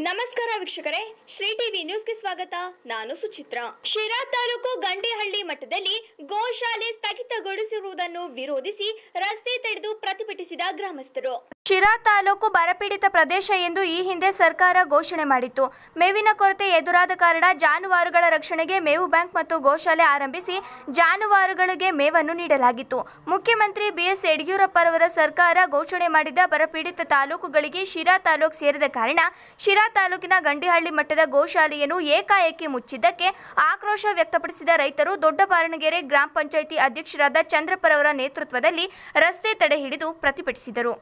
ನಮಸ್ಕಾರ ವೀಕ್ಷಕರೇ ಶ್ರೀ ಟಿವಿ ನ್ಯೂಸ್ಗೆ ಸ್ವಾಗತ ನಾನು ಸುಚಿತ್ರ ಶಿರಾ ತಾಲೂಕು ಗಂಡೇಹಳ್ಳಿ ಮಠದಲ್ಲಿ ಗೋಶಾಲೆ ಸ್ಥಗಿತಗೊಳಿಸಿರುವುದನ್ನು ವಿರೋಧಿಸಿ ರಸ್ತೆ ತಡೆದು ಪ್ರತಿಭಟಿಸಿದ ಗ್ರಾಮಸ್ಥರು ಶಿರಾ ತಾಲೂಕು ಬರಪೀಡಿತ ಪ್ರದೇಶ ಎಂದು ಈ ಹಿಂದೆ ಸರ್ಕಾರ ಘೋಷಣೆ ಮಾಡಿತ್ತು ಮೇವಿನ ಕೊರತೆ ಎದುರಾದ ಕಾರಣ ಜಾನುವಾರುಗಳ ರಕ್ಷಣೆಗೆ ಮೇವು ಬ್ಯಾಂಕ್ ಮತ್ತು ಗೋಶಾಲೆ ಆರಂಭಿಸಿ ಜಾನುವಾರುಗಳಿಗೆ ಮೇವನ್ನು ನೀಡಲಾಗಿತ್ತು ಮುಖ್ಯಮಂತ್ರಿ ಬಿಎಸ್ ಯಡಿಯೂರಪ್ಪರವರ ಸರ್ಕಾರ ಘೋಷಣೆ ಮಾಡಿದ ಬರಪೀಡಿತ ತಾಲೂಕುಗಳಿಗೆ ಶಿರಾ ತಾಲೂಕು ಸೇರಿದ ಕಾರಣ ಶಿರಾ ತಾಲೂಕಿನ ಗಂಡಿಹಳ್ಳಿ ಮಟ್ಟದ ಗೋಶಾಲೆಯನ್ನು ಏಕಾಏಕಿ ಮುಚ್ಚಿದ್ದಕ್ಕೆ ಆಕ್ರೋಶ ವ್ಯಕ್ತಪಡಿಸಿದ ರೈತರು ದೊಡ್ಡಬಾರಣಗೆರೆ ಗ್ರಾಮ ಪಂಚಾಯಿತಿ ಅಧ್ಯಕ್ಷರಾದ ಚಂದ್ರಪ್ಪರವರ ನೇತೃತ್ವದಲ್ಲಿ ರಸ್ತೆ ತಡೆ ಹಿಡಿದು ಪ್ರತಿಭಟಿಸಿದರು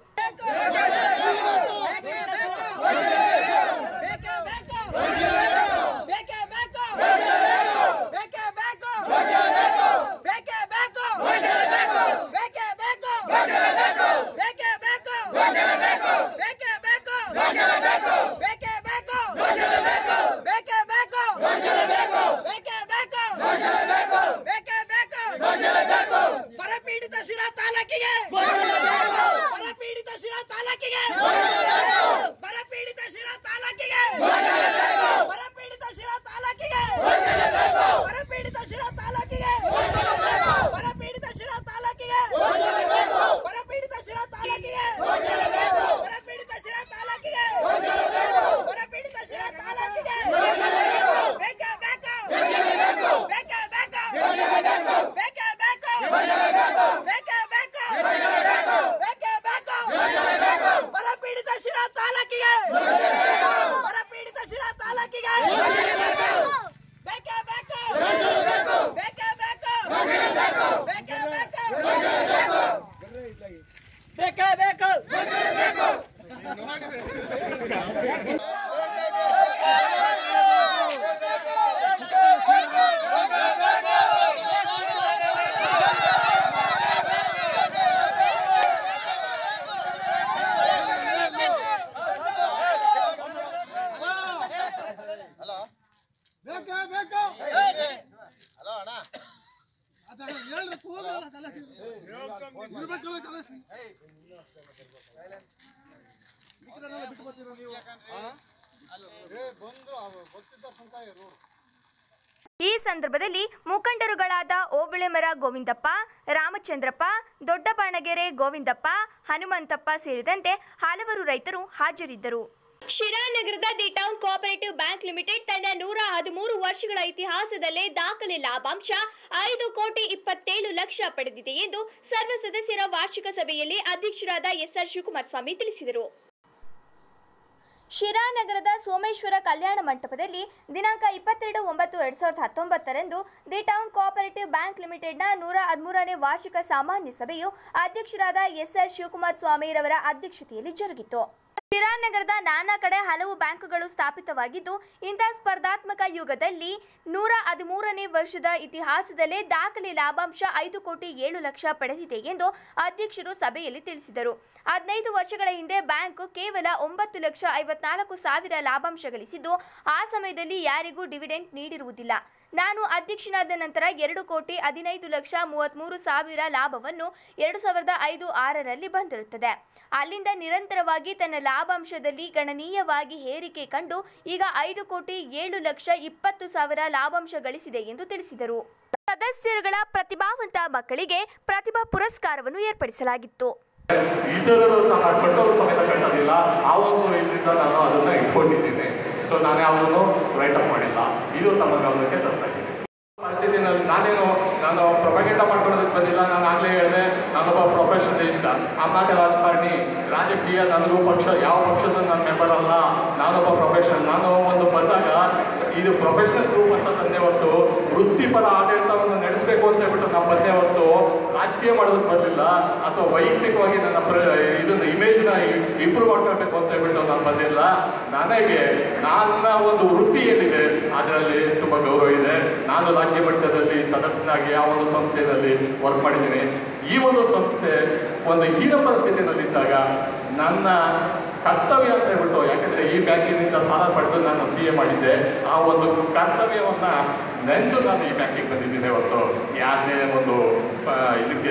ಬರಪೀಡಿತ ಶಿರಾ ತಾಲೂಕಿಗೆ ಬರಪೀಡಿತ ಶಿರಾ ತಾಲೂಕಿಗೆ ಬರಪೀಡಿತ ಶಿರಾ ತಾಲೂಕಿಗೆ ಬರಪೀಡಿತ ಶಿರಾ ತಾಲೂಕಿಗೆ ಬರಪೀಡಿತ ಶಿರಾ ತಾಲೂಕಿಗೆ ಬರಪೀಡಿತ ಶಿರಾ ತಾಲೂಕಿಗೆ ಬರಪೀಡಿತ ಶಿರಾ ತಾಲೂಕಿಗೆ ಬರಪೀಡಿತ ಶಿರಾ ತಾಲೂಕಿಗೆ ಬರಪೀಡಿತ ಶಿರಾ ತಾಲೂಕಿಗೆ ಬೇಕೇ ಬೇಕು ಬೇಕೇ ಬೇಕು ಬೇಕೇ ಬೇಕು ಬೇಕೇ ಬೇಕು ಬೇಕೇ ಬೇಕು ಬರಪೀಡಿತ ಶಿರಾ ತಾಲೂಕಿಗೆ ಬರಪೀಡಿತ ಶಿರಾ ತಾಲೂಕಿಗೆ ಬೇಕೇ ಬೇಕು ಬೇಕೇ ಬೇಕು ಬೇಕೇ ಬೇಕು ಬೇಕೇ ಬೇಕು ಬೇಕೇ ಬೇಕು ಹಲೋ ಅಣ್ಣ ಅದನ್ನ ಹೇಳ್ರಿ ಕೂದಲ ಗಲಾಟೆ ಇರ್ಬೇಕಲ್ಲ ಗಲಾಟೆ ಮಿಕ್ಕಿದನ್ನೆಲ್ಲ ಬಿಟ್ಟು ಬರ್ತೀರಾ ನೀವು ಏ ಬಂದು ಅವ ಗೊತ್ತಿದ್ದ ತನಕ ಇರು ಈ ಸಂದರ್ಭದಲ್ಲಿ ಮುಖಂಡರುಗಳಾದ ಓಬಳೆಮರ ಗೋವಿಂದಪ್ಪ ರಾಮಚಂದ್ರಪ್ಪ ದೊಡ್ಡಬಾಣಗೆರೆ ಗೋವಿಂದಪ್ಪ ಹನುಮಂತಪ್ಪ ಸೇರಿದಂತೆ ಹಲವರು ರೈತರು ಹಾಜರಿದ್ದರು ಶಿರಾ ನಗರದ the town cooperative bank limited ತನ್ನ ನೂರ ಹದಿಮೂರು ವರ್ಷಗಳ ಇತಿಹಾಸದಲ್ಲೇ ದಾಖಲೆ ಲಾಭಾಂಶ ಐದು ಕೋಟಿ ಇಪ್ಪತ್ತೇಳು ಲಕ್ಷ ಪಡೆದಿದೆ ಎಂದು ಸರ್ವ ಸದಸ್ಯರ ವಾರ್ಷಿಕ ಸಭೆಯಲ್ಲಿ ಅಧ್ಯಕ್ಷರಾದ ಎಸ್ಆರ್ ಶಿವಕುಮಾರ ಸ್ವಾಮಿ ತಿಳಿಸಿದರು ಶಿರಾ ನಗರದ ಸೋಮೇಶ್ವರ ಕಲ್ಯಾಣ ಮಂಟಪದಲ್ಲಿ ದಿನಾಂಕ ಇಪ್ಪತ್ತೆರಡು ಒಂಬತ್ತು ಎರಡ್ ಸಾವಿರದ ಹತ್ತೊಂಬತ್ತರಂದು ದಿ ಟೌನ್ ಕೋಆಪರೇಟಿವ್ ಬ್ಯಾಂಕ್ ಲಿಮಿಟೆಡ್ನ ನೂರ ಹದಿಮೂರನೇ ವಾರ್ಷಿಕ ಸಾಮಾನ್ಯ ಸಭೆಯು ಅಧ್ಯಕ್ಷರಾದ ಎಸ್ಆರ್ ಶಿವಕುಮಾರ್ ಸ್ವಾಮಿರವರ ಅಧ್ಯಕ್ಷತೆಯಲ್ಲಿ ಜರುಗಿತು ಶಿರಾ ನಗರದ ನಾನಾ ಕಡೆ ಹಲವು ಬ್ಯಾಂಕುಗಳು ಸ್ಥಾಪಿತವಾಗಿದ್ದು ಇಂತಹ ಸ್ಪರ್ಧಾತ್ಮಕ ಯುಗದಲ್ಲಿ ನೂರ ಹದಿಮೂರನೇ ವರ್ಷದ ಇತಿಹಾಸದಲ್ಲೇ ದಾಖಲೆ ಲಾಭಾಂಶ ಐದು ಕೋಟಿ ಏಳು ಲಕ್ಷ ಪಡೆದಿದೆ ಎಂದು ಅಧ್ಯಕ್ಷರು ಸಭೆಯಲ್ಲಿ ತಿಳಿಸಿದರು ಹದಿನೈದು ವರ್ಷಗಳ ಹಿಂದೆ ಬ್ಯಾಂಕ್ ಕೇವಲ ಒಂಬತ್ತು ಲಕ್ಷ ಐವತ್ನಾಲ್ಕು ಸಾವಿರ ಲಾಭಾಂಶ ಗಳಿಸಿದ್ದು ಆ ಸಮಯದಲ್ಲಿ ಯಾರಿಗೂ ಡಿವಿಡೆಂಟ್ ನೀಡಿರುವುದಿಲ್ಲ ನಾನು ಅಧ್ಯಕ್ಷನಾದ ನಂತರ ಎರಡು ಕೋಟಿ ಹದಿನೈದು ಲಕ್ಷ ಮೂವತ್ತ್ಮೂರು ಸಾವಿರ ಲಾಭವನ್ನು ಎರಡು ಸಾವಿರದ ಐದು ಆರರಲ್ಲಿ ಬಂದಿರುತ್ತದೆ ಅಲ್ಲಿಂದ ನಿರಂತರವಾಗಿ ತನ್ನ ಲಾಭಾಂಶದಲ್ಲಿ ಗಣನೀಯವಾಗಿ ಏರಿಕೆ ಕಂಡು ಈಗ ಐದು ಕೋಟಿ ಏಳು ಲಕ್ಷ ಇಪ್ಪತ್ತು ಸಾವಿರ ಲಾಭಾಂಶ ಗಳಿಸಿದೆ ಎಂದು ತಿಳಿಸಿದರು ಸದಸ್ಯರುಗಳ ಪ್ರತಿಭಾವಂತ ಮಕ್ಕಳಿಗೆ ಪ್ರತಿಭಾ ಪುರಸ್ಕಾರವನ್ನು ಏರ್ಪಡಿಸಲಾಗಿತ್ತು ಇತರರು ಸಹ ಕಟ್ಟೋರು ಸಮೇತ ಕಟ್ಟೋದಿಲ್ಲ ಆ ಒಂದು ಇದರಿಂದ ನಾನು ಅದನ್ನ ಇಟ್ಕೊಂಡಿದ್ದೀನಿ ಸೊ ನಾನು ಯಾವುದನ್ನು ರೈಟ್ ಅಪ್ ಮಾಡಿಲ್ಲ ಇದು ತಮ್ಮ ಗಮನಕ್ಕೆ ತರ್ತಾ ಇದ್ದೀನಿ ಪರಿಸ್ಥಿತಿನಲ್ಲಿ ನಾನೇನು ನಾನು ಪ್ರೊಪಗೇಟ ಮಾಡ್ಕೊಳ್ಳೋದಕ್ಕೆ ಬಂದಿಲ್ಲ ನಾನು ಆಗಲೇ ಹೇಳಿದೆ ನಾನೊಬ್ಬ ಪ್ರೊಫೆಷನಲಿಸ್ಟ್ ಆಮ್ ನಾಟ್ ಎ ರಾಜಕಾರಣಿ ರಾಜಕೀಯ ನನಗೂ ಪಕ್ಷ ಯಾವ ಪಕ್ಷದ ನಾನು ಮೆಂಬರ್ ಅಲ್ಲ ನಾನೊಬ್ಬ ಪ್ರೊಫೆಷನಲ್ ನಾನು ಒಂದು ಬಂದಾಗ ಇದು ಪ್ರೊಫೆಷನಲ್ ಗ್ರೂಪ್ ಅಂತ ತಂದೆ ಹೊತ್ತು ವೃತ್ತಿಪರ ಆಡಳಿತವನ್ನು ನಡೆಸಬೇಕು ಅಂತ ಹೇಳ್ಬಿಟ್ಟು ನಾವು ಬಂದೇ ಹೊತ್ತು ರಾಜಕೀಯ ಮಾಡೋದಕ್ಕೆ ಬರಲಿಲ್ಲ ಅಥವಾ ವೈಯಕ್ತಿಕವಾಗಿ ನನ್ನ ಪ್ರ ಇದನ್ನ ಇಮೇಜ್ನ ಇಂಪ್ರೂವ್ ಮಾಡ್ಕೊಳ್ಬೇಕು ಅಂತ ಹೇಳ್ಬಿಟ್ಟು ನಾನು ಬಂದಿಲ್ಲ ನನಗೆ ನನ್ನ ಒಂದು ವೃತ್ತಿ ಏನಿದೆ ಅದರಲ್ಲಿ ತುಂಬ ಗೌರವ ಇದೆ ನಾನು ರಾಜ್ಯ ಮಟ್ಟದಲ್ಲಿ ಸದಸ್ಯನಾಗಿ ಆ ಒಂದು ಸಂಸ್ಥೆಯಲ್ಲಿ ವರ್ಕ್ ಮಾಡಿದ್ದೀನಿ ಈ ಒಂದು ಸಂಸ್ಥೆ ಒಂದು ಹೀನ ಪರಿಸ್ಥಿತಿಯಲ್ಲಿದ್ದಾಗ ನನ್ನ ಕರ್ತವ್ಯ ಅಂತ ಹೇಳ್ಬಿಟ್ಟು ಯಾಕಂದ್ರೆ ಈ ಬ್ಯಾಂಕಿನಿಂದ ಸಾಲ ಪಡೆದು ನಾನು ಸಿ ಎ ಮಾಡಿದ್ದೆ ಆ ಒಂದು ಕರ್ತವ್ಯವನ್ನ ನೆಂದು ನಾನು ಈ ಬ್ಯಾಂಕಿಗೆ ಬಂದಿದ್ದೀನಿ ಹೊರತು ಯಾರನ್ನೇ ಒಂದು ಆ, ಇದಕ್ಕೆ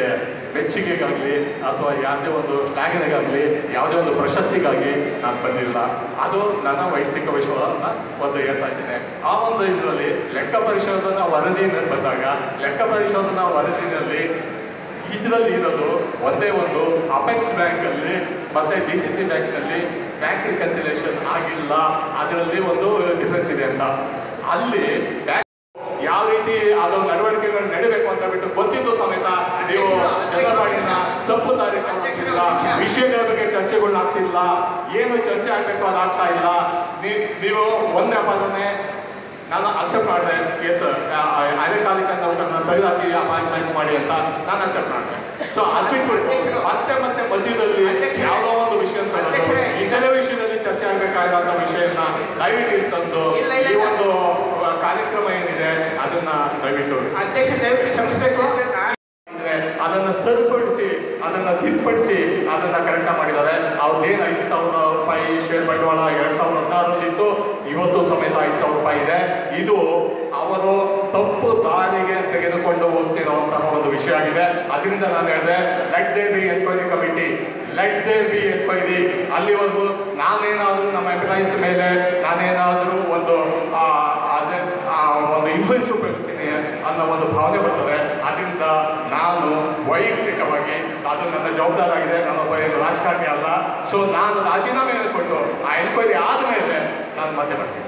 ಮೆಚ್ಚುಗೆಗಾಗಲಿ ಅಥವಾ ಯಾವುದೇ ಒಂದು ಶ್ಲಾಘನೆಗಾಗಲಿ ಯಾವುದೇ ಒಂದು ಪ್ರಶಸ್ತಿಗಾಗಿ ನಾನು ಬಂದಿಲ್ಲ ಅದು ನನ್ನ ವೈಯಕ್ತಿಕ ವಿಷಯವನ್ನು ಒಂದು ಹೇಳ್ತಾ ಇದ್ದೇನೆ ಆ ಒಂದು ಇದರಲ್ಲಿ ಲೆಕ್ಕ ಪರಿಶೋಧನಾ ವರದಿ ಬಂದಾಗ ಲೆಕ್ಕ ಪರಿಶೋಧನಾ ವರದಿನಲ್ಲಿ ಇದರಲ್ಲಿ ಇರೋದು ಒಂದೇ ಒಂದು ಅಪೆಕ್ಸ್ ಬ್ಯಾಂಕಲ್ಲಿ ಮತ್ತೆ ಡಿ ಸಿ ಸಿ ಬ್ಯಾಂಕ್ನಲ್ಲಿ ಬ್ಯಾಂಕ್ ರಿಕನ್ಸಿಲೇಷನ್ ಆಗಿಲ್ಲ ಅದರಲ್ಲಿ ಒಂದು ಡಿಫ್ರೆನ್ಸ್ ಇದೆ ಅಂತ ಅಲ್ಲಿ ಬ್ಯಾಂಕ್ ಯಾವ ರೀತಿ ಅದು ನಡವಳಿಕೆಗಳು ನಡಿಬೇಕು ಅಂತ ಬಿಟ್ಟು ಗೊತ್ತಿದ್ದು ಸಮೇತ ನೀವು ಜನವಾಣಿನ ತಪ್ಪು ದಾರಿ ತಗೊಂಡಿಲ್ಲ ವಿಷಯಗಳ ಬಗ್ಗೆ ಚರ್ಚೆಗಳು ಆಗ್ತಿಲ್ಲ ಏನು ಚರ್ಚೆ ಆಗ್ಬೇಕು ಅದು ಆಗ್ತಾ ಇಲ್ಲ ನೀ- ನೀವು ಒಂದೇ ಪದನೆ ನಾನು ಅಕ್ಸೆಪ್ಟ್ ಮಾಡಿದೆ ಕೇಸ್ ಅದೇ ಕಾಲಕ್ಕೆ ನಾವು ತೆಗೆದಾಕಿ ಅಪಾಯಿಂಟ್ಮೆಂಟ್ ಮಾಡಿ ಅಂತ ನಾನು ಅಕ್ಸೆಪ್ಟ್ ಮಾಡಿದೆ ಸೊ ಅದು ಬಿಟ್ಬಿಟ್ಟು ಮತ್ತೆ ಮತ್ತೆ ಮಧ್ಯದಲ್ಲಿ ಯಾವುದೋ ಒಂದು ವಿಷಯ ತಗೊಂಡು ಇತರೆ ವಿಷಯದಲ್ಲಿ ಚರ್ಚೆ ಆಗಬೇಕಾದಂತ ವಿಷಯನ ದಯವಿಟ್ಟು ಇಲ್ಲಿ ತಂದು ಇಲ್ಲ, ಇಲ್ಲ, ಈ ಇಲ್ಲ. ಒಂದು ಆ, ಕಾರ್ಯಕ್ರಮ ಏನಿದೆ ಅದನ್ನ ದಯವಿಟ್ಟು ಅಧ್ಯಕ್ಷ ದಯವಿಟ್ಟು ಕ್ಷಮಿಸಬೇಕು ಅಂದ್ರೆ ಅದನ್ನ ಸರಿಪಡಿಸಿ ಅದನ್ನ ತಿದ್ದುಪಡಿಸಿ ಅದನ್ನ ಕರೆಕ್ಟ್ ಮಾಡಿದ್ದಾರೆ ಅವ್ರದ್ದೇನು ಐದು ಸಾವಿರ ರೂಪಾಯಿ ಶೇರ್ ಬಂಡವಾಳ ಎರಡ್ ಸಾವಿರದ ಹದಿನಾರರಲ್ಲಿತ್ತು ಇವತ್ತು ಸಮೇತ ಐದು ಸಾವಿರ ರೂಪಾಯಿ ಇದೆ ಇದು ಅವರು ತಪ್ಪು ದಾರಿಗೆ ತೆಗೆದುಕೊಂಡು ಹೋಗ್ತಿರುವಂತಹ ಒಂದು ವಿಷಯ ಆಗಿದೆ ಅದರಿಂದ ನಾನು ಹೇಳಿದೆ let they be enquiry committee let they be enquiry ಅಲ್ಲಿವರೆಗೂ ನಾನೇನಾದರೂ ನಮ್ಮ ಎಂಪ್ಲಾಯೀಸ್ ಮೇಲೆ ನಾನೇನಾದರೂ ಒಂದು ಆ, ಅದೇ ಆ, ಒಂದು ಇನ್ಫ್ಲೂಯೆನ್ಸ್ ಉಪಯೋಗಿಸ್ತೀನಿ ಅನ್ನೋ ಒಂದು ಭಾವನೆ ಬರ್ತದೆ ಅದರಿಂದ ನಾನು ವೈಯಕ್ತಿಕವಾಗಿ ಅದು ನನ್ನ ಜವಾಬ್ದಾರಿ ಆಗಿದೆ ನಾನೊಬ್ಬ ಏನು ರಾಜಕಾರಣಿ ಅಲ್ಲ ಸೊ ನಾನು ರಾಜೀನಾಮೆಯನ್ನು ಕೊಟ್ಟು ಆ ಎನ್ಕ್ವೈರಿ ಆದಮೇಲೆ ನಾನು ಮತ್ತೆ ಬರ್ತೀನಿ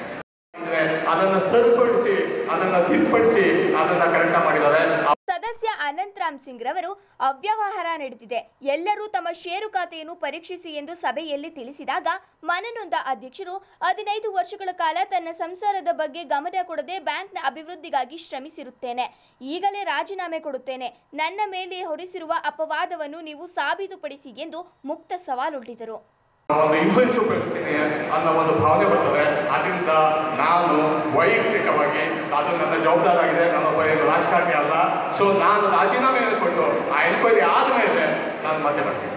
ಅಂದ್ರೆ ಅದನ್ನ ಸರಿಪಡಿಸಿ ಅದನ್ನ ತಿದ್ದುಪಡಿಸಿ ಅದನ್ನ ಕರೆಕ್ಟ್ ಮಾಡಿದ್ದಾರೆ ಸದಸ್ಯ ಅನಂತರಾಮ್ ಸಿಂಗ್ ರವರು ಅವ್ಯವಹಾರ ನಡೆದಿದೆ ಎಲ್ಲರೂ ತಮ್ಮ ಷೇರು ಖಾತೆಯನ್ನು ಪರೀಕ್ಷಿಸಿ ಎಂದು ಸಭೆಯಲ್ಲಿ ತಿಳಿಸಿದಾಗ ಮನನೊಂದ ಅಧ್ಯಕ್ಷರು ಹದಿನೈದು ವರ್ಷಗಳ ಕಾಲ ತನ್ನ ಸಂಸಾರದ ಬಗ್ಗೆ ಗಮನ ಕೊಡದೆ ಬ್ಯಾಂಕ್ನ ಅಭಿವೃದ್ಧಿಗಾಗಿ ಶ್ರಮಿಸಿರುತ್ತೇನೆ ಈಗಲೇ ರಾಜೀನಾಮೆ ಕೊಡುತ್ತೇನೆ ನನ್ನ ಮೇಲೆ ಹೊರಿಸಿರುವ ಅಪವಾದವನ್ನು ನೀವು ಸಾಬೀತುಪಡಿಸಿ ಎಂದು ಮುಕ್ತ ಸವಾಲೊಡ್ಡಿದರು ಒಂದು ಇನ್ಫ್ಲೂಯೆನ್ಸ್ ಉಪಯೋಗಿಸ್ತೀನಿ ಅನ್ನೋ ಒಂದು ಭಾವನೆ ಬರ್ತದೆ ಅದರಿಂದ ನಾನು ವೈಯಕ್ತಿಕವಾಗಿ ಅದು ನನ್ನ ಜವಾಬ್ದಾರಿ ಆಗಿದೆ ನಾನೊಬ್ಬ ಏನು ರಾಜಕಾರಣಿ ಅಲ್ಲ ಸೊ ನಾನು ರಾಜೀನಾಮೆಯನ್ನು ಕೊಟ್ಟು ಆ ಎನ್ಕ್ವೈರಿ ಆದಮೇಲೆ ನಾನು ಮತ್ತೆ ಬರ್ತೀನಿ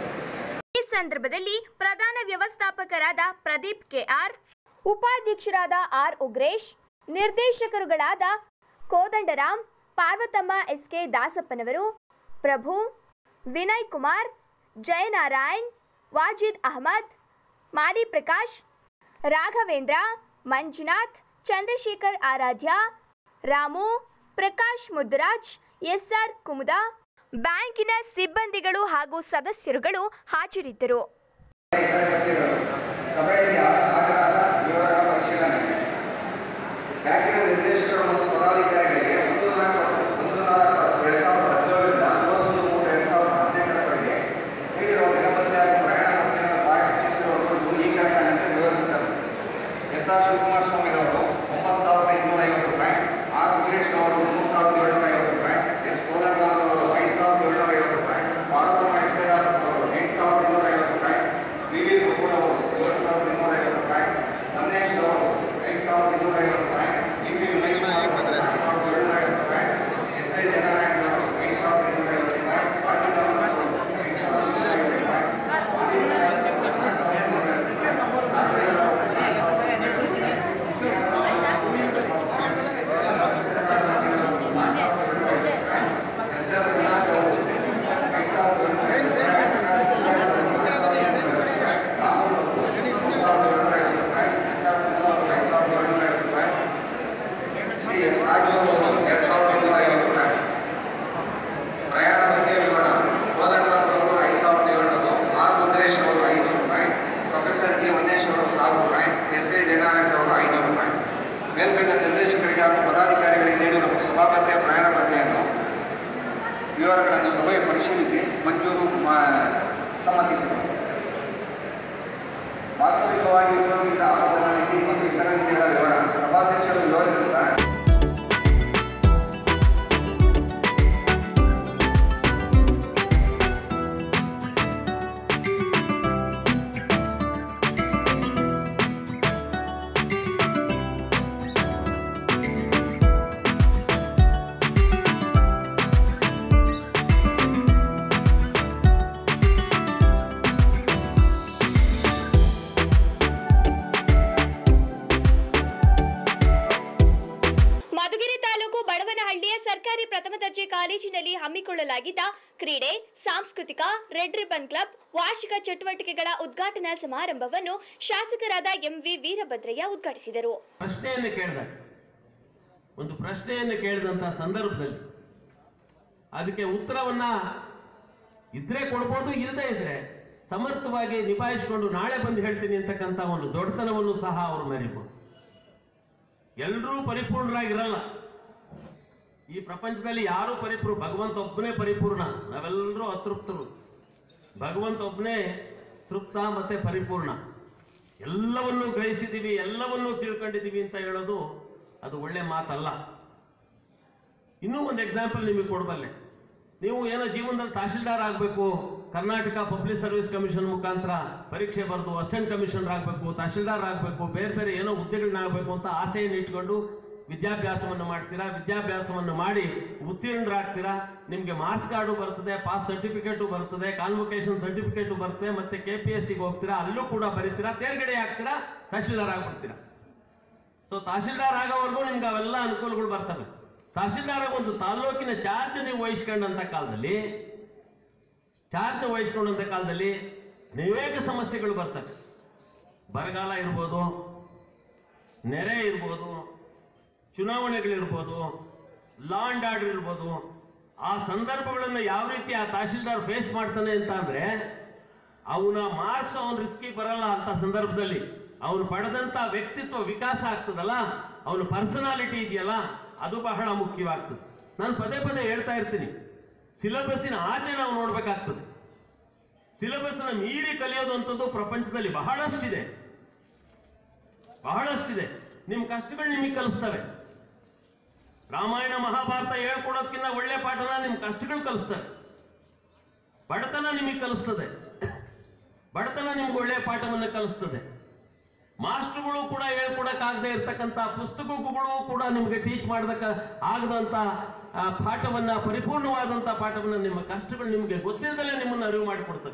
ಈ ಸಂದರ್ಭದಲ್ಲಿ ಪ್ರಧಾನ ವ್ಯವಸ್ಥಾಪಕರಾದ ಪ್ರದೀಪ್ ಕೆಆರ್ ಉಪಾಧ್ಯಕ್ಷರಾದ ಆರ್ ಉಗ್ರೇಶ್ ನಿರ್ದೇಶಕರುಗಳಾದ ಕೋದಂಡರಾಮ್ ಪಾರ್ವತಮ್ಮ ಎಸ್ಕೆ ದಾಸಪ್ಪನವರು ಪ್ರಭು ವಿನಯ್ ಕುಮಾರ್ ಜಯನಾರಾಯಣ್ ವಾಜಿದ್ ಅಹಮದ್ ಮಾಲಿ ಪ್ರಕಾಶ್ ರಾಘವೇಂದ್ರ ಮಂಜುನಾಥ್ ಚಂದ್ರಶೇಖರ್ ಆರಾಧ್ಯ ರಾಮು ಪ್ರಕಾಶ್ ಮುದ್ರಾಜ್ ಎಸ್ಆರ್ ಕುಮುದ ಬ್ಯಾಂಕಿನ ಸಿಬ್ಬಂದಿಗಳು ಹಾಗೂ ಸದಸ್ಯರುಗಳು ಹಾಜರಿದ್ದರು ಸಭೆಯಲ್ಲಿ ಹಾಜರಾದ ವಿವರಗಳ ಪರಿಶೀಲನೆ ಬ್ಯಾಂಕಿನ ನಿರ್ದೇಶಕರು ಮತ್ತು ಪದಾಧಿಕಾರಿಗಳಿಗೆ ಒಂದು ನಾಲ್ಕು ಒಂದು ನಾಲ್ಕು ಎರಡು ಸಾವಿರದ ಹದಿನೇಳರಿಂದ ಮೂವತ್ತೊಂದು ಮೂರು ಎರಡು ಸಾವಿರದ ಹದಿನೆಂಟರವರೆಗೆ ನೀಡಿರುವ ದಿನಪತ್ರಿ ಹಾಗೂ ಪ್ರಯಾಣ ಪತ್ರಿಕೆಯನ್ನು ಪಾವತಿಸಿರುವವರು ಈ ಕೆಳಕಂಡಂತೆ ವಿವರಿಸಿದರು ಎಸ್ ಆರ್ ಶಿವಕುಮಾರ ಸ್ವಾಮಿರವರು ಒಂಬತ್ತು ಸಾವಿರದ ಇನ್ನೂರ ಐವತ್ತು ರೂಪಾಯಿ ಆರ್ ವೀರೇಶ್ ಅವರು ಮೂರು ಸಾವಿರದ ಏಳ್ನೂರ ಐವತ್ತು ರೂಪಾಯಿ ಎಸ್ ಕೋದಂಡರಾಮ್ ಅವರು ಐದು ಸಾವಿರದ ಏಳ್ನೂರ ಐವತ್ತು ರೂಪಾಯಿ ಪಾರ್ವತಮ್ಮ ಎಸ್ ಐ ದಾಸ್ ಅವರು ಎಂಟು ಸಾವಿರದ ಇನ್ನೂರ ಐವತ್ತು ರೂಪಾಯಿ ವಿ ವಿ ಕಪೂರ್ ಅವರು ಏಳು ಸಾವಿರದ ಇನ್ನೂರ ಐವತ್ತು ರೂಪಾಯಿ ರಮೇಶ್ ಅವರು ಐದು ಸಾವಿರದ ಇನ್ನೂರ ಐವತ್ತು ರೂಪಾಯಿ ಇ ಪಿ ವಿನಯ್ ಕುಮಾರ್ ಅವರು ನಾಲ್ಕು ಸಾವಿರದ ಹಮ್ಮಿಕೊಳ್ಳಲಾಗಿದ್ದ ಕ್ರೀಡೆ ಸಾಂಸ್ಕೃತಿಕ ರೆಡ್ ರಿಬನ್ ಕ್ಲಬ್ ವಾರ್ಷಿಕ ಚಟುವಟಿಕೆಗಳ ಉದ್ಘಾಟನಾ ಸಮಾರಂಭವನ್ನು ಶಾಸಕರಾದ ಎಂವಿ ವೀರಭದ್ರಯ್ಯ ಉದ್ಘಾಟಿಸಿದರು ಪ್ರಶ್ನೆಯನ್ನು ಕೇಳಿದಾಗ ಒಂದು ಪ್ರಶ್ನೆಯನ್ನು ಕೇಳಿದಂಥ ಸಂದರ್ಭದಲ್ಲಿ ಅದಕ್ಕೆ ಉತ್ತರವನ್ನ ಇದ್ರೆ ಕೊಡ್ಬೋದು ಇಲ್ಲದೆ ಇದ್ರೆ ಸಮರ್ಥವಾಗಿ ನಿಭಾಯಿಸಿಕೊಂಡು ನಾಳೆ ಬಂದು ಹೇಳ್ತೀನಿ ಅಂತಕ್ಕಂಥ ಒಂದು ದೊಡ್ಡತನವನ್ನು ಸಹ ಅವರು ಮೆರಿಬಹುದು ಎಲ್ಲರೂ ಪರಿಪೂರ್ಣರಾಗಿರಲ್ಲ ಈ ಪ್ರಪಂಚದಲ್ಲಿ ಯಾರೂ ಪರಿಪೂರ್ಣ ಭಗವಂತ ಒಬ್ಬನೇ ಪರಿಪೂರ್ಣ ನಾವೆಲ್ಲರೂ ಅತೃಪ್ತರು ಭಗವಂತ ಒಬ್ಬನೇ ತೃಪ್ತ ಮತ್ತೆ ಪರಿಪೂರ್ಣ ಎಲ್ಲವನ್ನೂ ಗ್ರಹಿಸಿದ್ದೀವಿ ಎಲ್ಲವನ್ನೂ ತಿಳ್ಕೊಂಡಿದ್ದೀವಿ ಅಂತ ಹೇಳೋದು ಅದು ಒಳ್ಳೆ ಮಾತಲ್ಲ ಇನ್ನೂ ಒಂದು ಎಕ್ಸಾಂಪಲ್ ನಿಮಗೆ ಕೊಡಬಲ್ಲೆ ನೀವು ಏನೋ ಜೀವನದಲ್ಲಿ ತಹಶೀಲ್ದಾರ್ ಆಗಬೇಕು ಕರ್ನಾಟಕ ಪಬ್ಲಿಕ್ ಸರ್ವಿಸ್ ಕಮಿಷನ್ ಮುಖಾಂತರ ಪರೀಕ್ಷೆ ಬರೆದು ಅಸಿಸ್ಟೆಂಟ್ ಕಮಿಷನರ್ ಆಗಬೇಕು ತಹಶೀಲ್ದಾರ್ ಆಗಬೇಕು ಬೇರೆ ಬೇರೆ ಏನೋ ಹುದ್ದೆಗಳನ್ನ ಆಗಬೇಕು ಅಂತ ಆಸೆಯನ್ನು ಇಟ್ಕೊಂಡು ವಿದ್ಯಾಭ್ಯಾಸವನ್ನು ಮಾಡ್ತೀರಾ ವಿದ್ಯಾಭ್ಯಾಸವನ್ನು ಮಾಡಿ ಉತ್ತೀರ್ಣರಾಗ್ತೀರಾ ನಿಮಗೆ ಮಾರ್ಕ್ಸ್ ಕಾರ್ಡು ಬರ್ತದೆ ಪಾಸ್ ಸರ್ಟಿಫಿಕೇಟು ಬರ್ತದೆ ಕಾನ್ವೊಕೇಶನ್ ಸರ್ಟಿಫಿಕೇಟು ಬರ್ತದೆ ಮತ್ತೆ ಕೆ ಪಿ ಎಸ್ ಸಿಗೆ ಹೋಗ್ತೀರಾ ಅಲ್ಲೂ ಕೂಡ ಬರೀತೀರಾ ತೇರ್ಗಡೆ ಆಗ್ತೀರಾ ತಹಶೀಲ್ದಾರ್ ಆಗ್ಬಿಡ್ತೀರಾ ಸೊ ತಹಶೀಲ್ದಾರ್ ಆಗೋವರೆಗೂ ನಿಮ್ಗೆ ಅವೆಲ್ಲ ಅನುಕೂಲಗಳು ಬರ್ತವೆ ತಹಶೀಲ್ದಾರ್ ಆಗಿ ಒಂದು ತಾಲ್ಲೂಕಿನ ಚಾರ್ಜ್ ನೀವು ವಹಿಸ್ಕೊಂಡಂತ ಕಾಲದಲ್ಲಿ ಚಾರ್ಜ್ ವಹಿಸ್ಕೊಂಡಂತ ಕಾಲದಲ್ಲಿ ಅನೇಕ ಸಮಸ್ಯೆಗಳು ಬರ್ತವೆ ಬರಗಾಲ ಇರ್ಬೋದು ನೆರೆ ಇರ್ಬೋದು ಚುನಾವಣೆಗಳಿರ್ಬೋದು ಲಾ ಅಂಡ್ ಆರ್ಡರ್ ಇರ್ಬೋದು ಆ ಸಂದರ್ಭಗಳನ್ನು ಯಾವ ರೀತಿ ಆ ತಹಶೀಲ್ದಾರ್ ಫೇಸ್ ಮಾಡ್ತಾನೆ ಅಂತ ಅಂದ್ರೆ ಅವನ ಮಾರ್ಕ್ಸ್ ಅವನ ರಿಸ್ಕಿಗೆ ಬರಲ್ಲ ಅಂತ ಸಂದರ್ಭದಲ್ಲಿ ಅವನು ಪಡೆದಂತ ವ್ಯಕ್ತಿತ್ವ ವಿಕಾಸ ಆಗ್ತದಲ್ಲ ಅವನ ಪರ್ಸನಾಲಿಟಿ ಇದೆಯಲ್ಲ ಅದು ಬಹಳ ಮುಖ್ಯವಾಗ್ತದೆ ನಾನು ಪದೇ ಪದೇ ಹೇಳ್ತಾ ಇರ್ತೀನಿ ಸಿಲೆಬಸ್ಸಿನ ಆಚೆ ನಾವು ನೋಡ್ಬೇಕಾಗ್ತದೆ ಸಿಲೆಬಸ್ನ ಮೀರಿ ಕಲಿಯೋದು ಅಂತದ್ದು ಪ್ರಪಂಚದಲ್ಲಿ ಬಹಳಷ್ಟಿದೆ ಬಹಳಷ್ಟಿದೆ ನಿಮ್ ಕಷ್ಟಗಳು ನಿಮಗೆ ಕಲಿಸ್ತವೆ ರಾಮಾಯಣ ಮಹಾಭಾರತ ಹೇಳ್ಕೊಡೋದಕ್ಕಿಂತ ಒಳ್ಳೆ ಪಾಠನ ನಿಮ್ ಕಷ್ಟಗಳು ಕಲಿಸ್ತವೆ ಬಡತನ ನಿಮಗೆ ಕಲಿಸ್ತದೆ ಬಡತನ ನಿಮ್ಗೆ ಒಳ್ಳೆ ಪಾಠವನ್ನು ಕಲಿಸ್ತದೆ ಮಾಸ್ಟರ್ಗಳು ಕೂಡ ಹೇಳ್ಕೊಡಕ್ಕಾಗದೆ ಇರ್ತಕ್ಕಂಥ ಪುಸ್ತಕಗಳು ಕೂಡ ನಿಮಗೆ ಟೀಚ್ ಮಾಡೋದಕ್ಕೆ ಆಗದಂತ ಆ, ಪಾಠವನ್ನ ಪರಿಪೂರ್ಣವಾದಂತ ಪಾಠವನ್ನ ನಿಮ್ಮ ಕಷ್ಟಗಳು ನಿಮಗೆ ಗೊತ್ತಿರದಲ್ಲೇ ನಿಮ್ಮನ್ನು ಅರಿವು ಮಾಡಿಕೊಡ್ತದೆ